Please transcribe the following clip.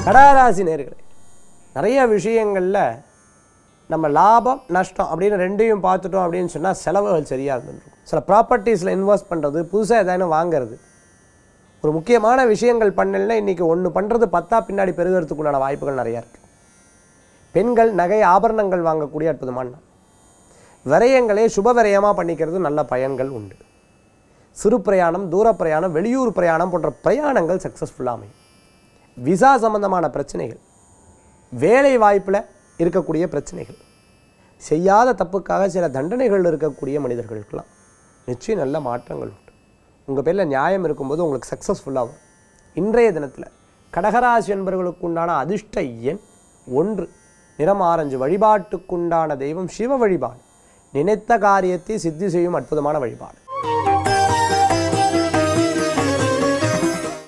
கடகராசி நேர்களே நிறைய விஷயங்களில் நம்ம லாபம் நஷ்டம் அப்படின்னு ரெண்டையும் பார்த்துட்டோம் அப்படின்னு சொன்னால் செலவுகள் சரியாக இருந்துருக்கும் சில ப்ராப்பர்ட்டிஸில் இன்வெஸ்ட் பண்ணுறது புதுசாக எதானு வாங்குறது ஒரு முக்கியமான விஷயங்கள் பண்ணலைன்னா இன்றைக்கி ஒன்று பண்ணுறது பத்தா பின்னாடி பெருகிறதுக்கு உண்டான வாய்ப்புகள் நிறையா இருக்குது பெண்கள் நகை ஆபரணங்கள் வாங்கக்கூடிய அற்புதமான நாள். விரயங்களே சுப விரயமாக பண்ணிக்கிறது நல்ல பயன்கள் உண்டு சிறு பிரயாணம் தூர பிரயாணம் வெளியூர் பிரயாணம் போன்ற பிரயாணங்கள் சக்ஸஸ்ஃபுல்லாக அமையும் விசா சம்பந்தமான பிரச்சனைகள் வேலை வாய்ப்பில் இருக்கக்கூடிய பிரச்சனைகள் செய்யாத தப்புக்காக சில தண்டனைகள் இருக்கக்கூடிய மனிதர்களுக்கெல்லாம் நிச்சயம் நல்ல மாற்றங்கள் உண்டு உங்கள் பேரில் நியாயம் இருக்கும்போது உங்களுக்கு சக்ஸஸ்ஃபுல்லாக வரும் இன்றைய தினத்தில் கடகராசி என்பவர்களுக்கு உண்டான அதிர்ஷ்ட எண் ஒன்று நிறம் ஆரஞ்சு வழிபாட்டுக்குண்டான தெய்வம் சிவ வழிபாடு நினைத்த காரியத்தை சித்தி செய்யும் அற்புதமான வழிபாடு